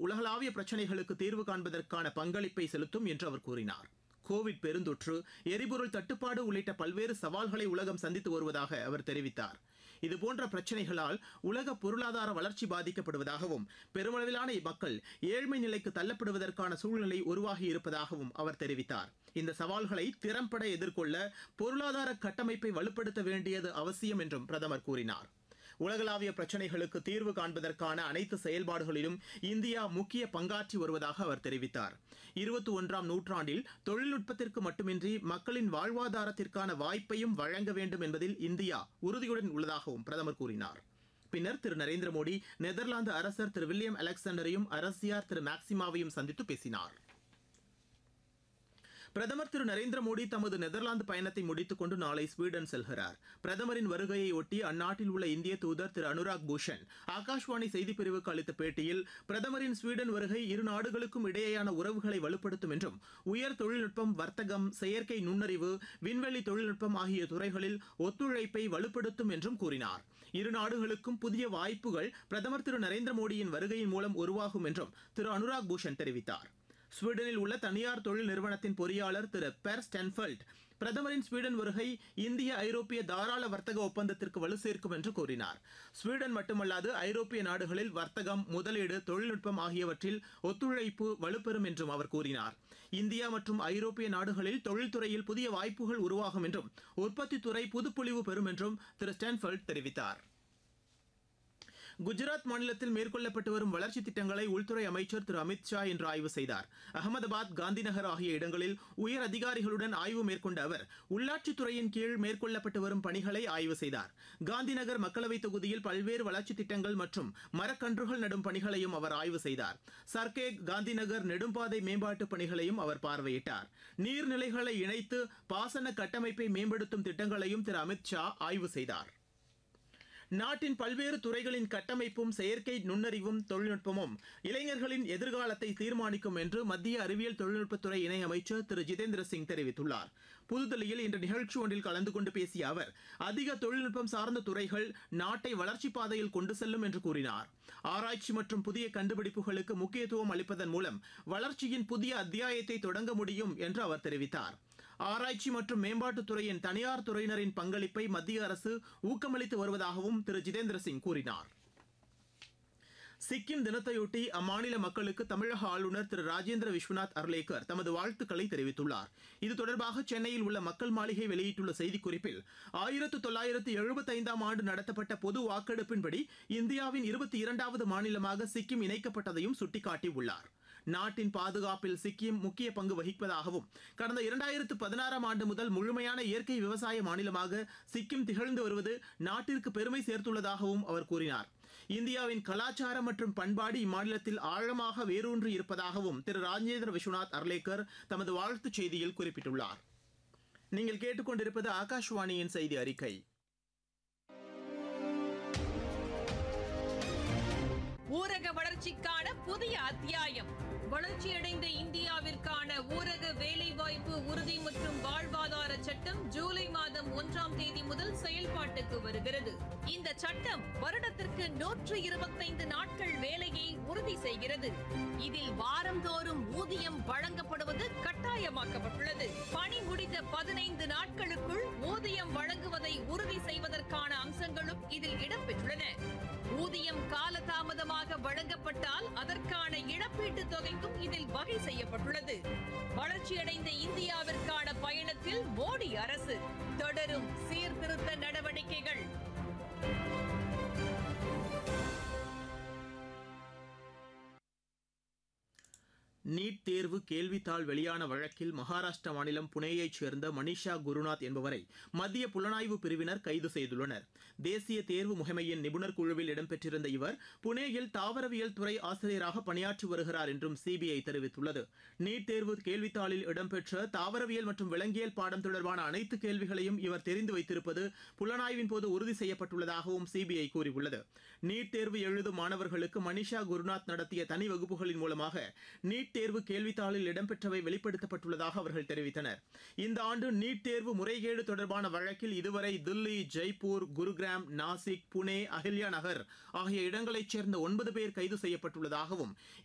உலகளாவிய பிரச்சினைகளுக்கு தீர்வு காண்பதற்கான பங்களிப்பை செலுத்தும் என்று அவர் கூறினார் கோவிட் பெருந்தொற்று எரிபொருள் தட்டுப்பாடு உள்ளிட்ட பல்வேறு சவால்களை உலகம் சந்தித்து வருவதாக அவர் தெரிவித்தார் இதுபோன்ற பிரச்சினைகளால் உலக பொருளாதார வளர்ச்சி பாதிக்கப்படுவதாகவும் பெருமளவிலான மக்கள் ஏழ்மை நிலைக்கு தள்ளப்படுவதற்கான சூழ்நிலை உருவாகி இருப்பதாகவும் அவர் தெரிவித்தார் இந்த சவால்களை திறம்பட எதிர்கொள்ள பொருளாதார கட்டமைப்பை வலுப்படுத்த வேண்டியது அவசியம் என்றும் பிரதமர் கூறினார் உலகளாவிய பிரச்சினைகளுக்கு தீர்வு காண்பதற்கான அனைத்து செயல்பாடுகளிலும் இந்தியா முக்கிய பங்காற்றி வருவதாக அவர் தெரிவித்தார் இருபத்தி ஒன்றாம் நூற்றாண்டில் தொழில்நுட்பத்திற்கு மட்டுமின்றி மக்களின் வாழ்வாதாரத்திற்கான வாய்ப்பையும் வழங்க வேண்டும் என்பதில் இந்தியா உறுதியுடன் உள்ளதாகவும் பிரதமர் கூறினார் பின்னர் திரு நரேந்திர மோடி நெதர்லாந்து அரசர் திரு வில்லியம் அலெக்சாண்டரையும் அரசியார் திரு மேக்சிமாவையும் சந்தித்து பேசினார் பிரதமர் திரு நரேந்திர மோடி தமது நெதர்லாந்து பயணத்தை முடித்துக் கொண்டு நாளை ஸ்வீடன் செல்கிறார் பிரதமரின் வருகையை ஒட்டி அந்நாட்டில் உள்ள இந்திய தூதர் திரு அனுராக் பூஷன் ஆகாஷ்வாணி செய்திப்பிரிவுக்கு அளித்த பேட்டியில் பிரதமரின் ஸ்வீடன் வருகை இரு நாடுகளுக்கும் இடையேயான உறவுகளை வலுப்படுத்தும் என்றும் உயர் தொழில்நுட்பம் வர்த்தகம் செயற்கை நுண்ணறிவு விண்வெளி தொழில்நுட்பம் ஆகிய துறைகளில் ஒத்துழைப்பை வலுப்படுத்தும் என்றும் கூறினார் இரு நாடுகளுக்கும் புதிய வாய்ப்புகள் பிரதமர் திரு நரேந்திர மோடியின் வருகையின் மூலம் உருவாகும் என்றும் திரு அனுராக் பூஷன் தெரிவித்தார் ஸ்வீடனில் உள்ள தனியார் தொழில் நிறுவனத்தின் பொறியாளர் திரு பெர் ஸ்டென்ஃபெல்ட் பிரதமரின் ஸ்வீடன் வருகை இந்திய ஐரோப்பிய தாராள வர்த்தக ஒப்பந்தத்திற்கு வலு சேர்க்கும் என்று கூறினார் ஸ்வீடன் மட்டுமல்லாது ஐரோப்பிய நாடுகளில் வர்த்தகம் முதலீடு தொழில்நுட்பம் ஆகியவற்றில் ஒத்துழைப்பு வலுப்பெறும் என்றும் அவர் கூறினார் இந்தியா மற்றும் ஐரோப்பிய நாடுகளில் தொழில்துறையில் புதிய வாய்ப்புகள் உருவாகும் என்றும் உற்பத்தி துறை புதுப்பொலிவு பெறும் என்றும் திரு ஸ்டென்ஃபெல்ட் தெரிவித்தார் குஜராத் மாநிலத்தில் மேற்கொள்ளப்பட்டு வரும் வளர்ச்சித் திட்டங்களை உள்துறை அமைச்சர் திரு அமித் ஷா இன்று ஆய்வு செய்தார் அகமதாபாத் காந்திநகர் ஆகிய இடங்களில் உயர் அதிகாரிகளுடன் ஆய்வு மேற்கொண்ட அவர் உள்ளாட்சித்துறையின் கீழ் மேற்கொள்ளப்பட்டு வரும் பணிகளை ஆய்வு செய்தார் காந்திநகர் மக்களவைத் தொகுதியில் பல்வேறு வளர்ச்சித் திட்டங்கள் மற்றும் மரக்கன்றுகள் நடும் பணிகளையும் அவர் ஆய்வு செய்தார் சர்க்கே காந்திநகர் நெடும்பாதை மேம்பாட்டு பணிகளையும் அவர் பார்வையிட்டார் நீர்நிலைகளை இணைத்து பாசன கட்டமைப்பை மேம்படுத்தும் திட்டங்களையும் திரு அமித் ஷா ஆய்வு செய்தார் நாட்டின் பல்வேறு துறைகளின் கட்டமைப்பும் செயற்கை நுண்ணறிவும் தொழில்நுட்பமும் இளைஞர்களின் எதிர்காலத்தை தீர்மானிக்கும் என்று மத்திய அறிவியல் தொழில்நுட்பத்துறை இணையமைச்சர் திரு ஜிதேந்திர சிங் தெரிவித்துள்ளார் புதுதில்லியில் இன்று நிகழ்ச்சி ஒன்றில் கலந்து கொண்டு பேசிய அவர் அதிக தொழில்நுட்பம் சார்ந்த துறைகள் நாட்டை வளர்ச்சிப் பாதையில் கொண்டு செல்லும் என்று கூறினார் ஆராய்ச்சி மற்றும் புதிய கண்டுபிடிப்புகளுக்கு முக்கியத்துவம் அளிப்பதன் மூலம் வளர்ச்சியின் புதிய அத்தியாயத்தை தொடங்க முடியும் என்று அவர் தெரிவித்தார் ஆராய்ச்சி மற்றும் மேம்பாட்டுத் துறையின் தனியார் துறையினரின் பங்களிப்பை மத்திய அரசு ஊக்கமளித்து வருவதாகவும் திரு ஜிதேந்திர சிங் கூறினார் சிக்கிம் தினத்தையொட்டி அம்மாநில மக்களுக்கு தமிழக ஆளுநர் திரு ராஜேந்திர விஸ்வநாத் அர்லேக்கர் தமது வாழ்த்துக்களை தெரிவித்துள்ளார் இது தொடர்பாக சென்னையில் உள்ள மக்கள் மாளிகை வெளியிட்டுள்ள செய்திக்குறிப்பில் ஆயிரத்து தொள்ளாயிரத்து எழுபத்தைந்தாம் ஆண்டு நடத்தப்பட்ட பொது வாக்கெடுப்பின்படி இந்தியாவின் இருபத்தி இரண்டாவது மாநிலமாக சிக்கிம் இணைக்கப்பட்டதையும் சுட்டிக்காட்டியுள்ளார் நாட்டின் பாதுகாப்பில் சிக்கிம் முக்கிய பங்கு வகிப்பதாகவும் கடந்த இரண்டாயிரத்து பதினாறாம் ஆண்டு முதல் முழுமையான இயற்கை விவசாய மாநிலமாக சிக்கிம் திகழ்ந்து வருவது நாட்டிற்கு பெருமை சேர்த்துள்ளதாகவும் அவர் கூறினார் இந்தியாவின் கலாச்சாரம் மற்றும் பண்பாடு இம்மாநிலத்தில் ஆழமாக வேரூன்றி இருப்பதாகவும் திரு ராஜேந்திர விஸ்வநாத் அர்லேக்கர் தமது வாழ்த்துச் செய்தியில் குறிப்பிட்டுள்ளார் நீங்கள் கேட்டுக்கொண்டிருப்பது ஆகாஷ்வாணியின் செய்தி அறிக்கை ஊரக வளர்ச்சிக்கான புதிய அத்தியாயம் வளர்ச்சியடைந்த இந்தியாவிற்கான ஊரக வேலைவாய்ப்பு உறுதி மற்றும் வாழ்வாதார சட்டம் ஜூலை மாதம் ஒன்றாம் தேதி முதல் செயல்பாட்டுக்கு வருகிறது இந்த சட்டம் வருடத்திற்கு நூற்று இருபத்தைந்து நாட்கள் வேலையை உறுதி செய்கிறது இதில் வாரந்தோறும் ஊதியம் வழங்கப்படுவது கட்டாயமாக்கப்பட்டுள்ளது பணி முடிந்த பதினைந்து நாட்களுக்குள் ஊதியம் வழங்குவதை உறுதி செய்வதற்கான அம்சங்களும் இதில் இடம்பெற்றுள்ளன ஊதியம் காலதாமதமாக வழங்கப்பட்டால் அதற்கான இழப்பீட்டுத் தொகைக்கும் இதில் வகை செய்யப்பட்டுள்ளது வளர்ச்சியடைந்த இந்தியாவிற்கான பயணத்தில் மோடி அரசு தொடரும் சீர்திருத்த நடவடிக்கைகள் நீட் தேர்வு கேள்வித்தாள் வெளியான வழக்கில் மகாராஷ்டிரா மாநிலம் புனேயைச் சேர்ந்த மனிஷா குருநாத் என்பவரை மத்திய புலனாய்வு பிரிவினர் கைது செய்துள்ளனர் தேசிய தேர்வு முகமையின் நிபுணர் குழுவில் இடம்பெற்றிருந்த இவர் புனேயில் தாவரவியல் துறை ஆசிரியராக பணியாற்றி வருகிறார் என்றும் சிபிஐ தெரிவித்துள்ளது நீட் தேர்வு கேள்வித்தாளில் இடம்பெற்ற தாவரவியல் மற்றும் விலங்கியல் பாடம் தொடர்பான அனைத்து கேள்விகளையும் இவர் தெரிந்து வைத்திருப்பது புலனாய்வின் போது உறுதி செய்யப்பட்டுள்ளதாகவும் சிபிஐ கூறியுள்ளது நீட் தேர்வு எழுதும் மாணவர்களுக்கு மனிஷா குருநாத் நடத்திய தனி வகுப்புகளின் மூலமாக நீட் தேர்வு கேள்வித்தாளில் இடம்பெற்றவை வெளிப்படுத்தப்பட்டுள்ளதாக அவர்கள் தெரிவித்தனர் இந்த ஆண்டு நீட் தேர்வு முறைகேடு தொடர்பான வழக்கில் இதுவரை தில்லி ஜெய்ப்பூர் குருகிராம் நாசிக் புனே அஹில்யா நகர் ஆகிய இடங்களைச் சேர்ந்த ஒன்பது பேர் கைது செய்யப்பட்டுள்ளதாகவும்